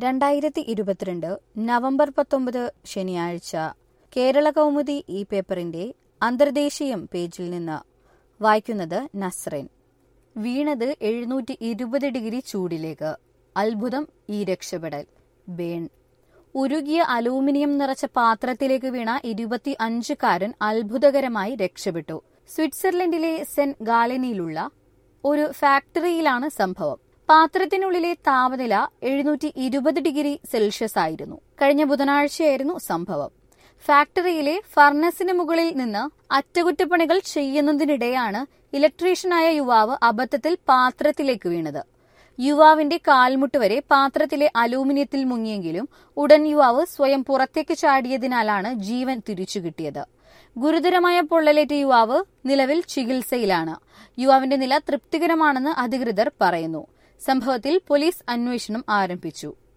രണ്ടായിരത്തി ഇരുപത്തിരണ്ട് നവംബർ പത്തൊമ്പത് ശനിയാഴ്ച കേരള കൗമുദി ഈ പേപ്പറിന്റെ അന്തർദേശീയം പേജിൽ നിന്ന് വായിക്കുന്നത് നസ്രൻ വീണത് എഴുന്നൂറ്റി ഇരുപത് ഡിഗ്രി ചൂടിലേക്ക് അത്ഭുതം ഈ രക്ഷപ്പെടൽ ബേൺ ഉരുകിയ അലൂമിനിയം നിറച്ച പാത്രത്തിലേക്ക് വീണ ഇരുപത്തി അഞ്ചുകാരൻ അത്ഭുതകരമായി രക്ഷപ്പെട്ടു സ്വിറ്റ്സർലൻഡിലെ സെന്റ് ഗാലനിയിലുള്ള ഒരു ഫാക്ടറിയിലാണ് സംഭവം പാത്രത്തിനുള്ളിലെ താപനില എഴുന്നൂറ്റി ഇരുപത് ഡിഗ്രി സെൽഷ്യസ് ആയിരുന്നു കഴിഞ്ഞ ബുധനാഴ്ചയായിരുന്നു സംഭവം ഫാക്ടറിയിലെ ഫർണസിന് മുകളിൽ നിന്ന് അറ്റകുറ്റപ്പണികൾ ചെയ്യുന്നതിനിടെയാണ് ഇലക്ട്രീഷ്യനായ യുവാവ് അബദ്ധത്തിൽ പാത്രത്തിലേക്ക് വീണത് യുവാവിന്റെ കാൽമുട്ട് വരെ പാത്രത്തിലെ അലൂമിനിയത്തിൽ മുങ്ങിയെങ്കിലും ഉടൻ യുവാവ് സ്വയം പുറത്തേക്ക് ചാടിയതിനാലാണ് ജീവൻ തിരിച്ചു കിട്ടിയത് ഗുരുതരമായ പൊള്ളലേറ്റ യുവാവ് നിലവിൽ ചികിത്സയിലാണ് യുവാവിന്റെ നില തൃപ്തികരമാണെന്ന് അധികൃതർ പറയുന്നു സംഭവത്തിൽ പോലീസ് അന്വേഷണം ആരംഭിച്ചു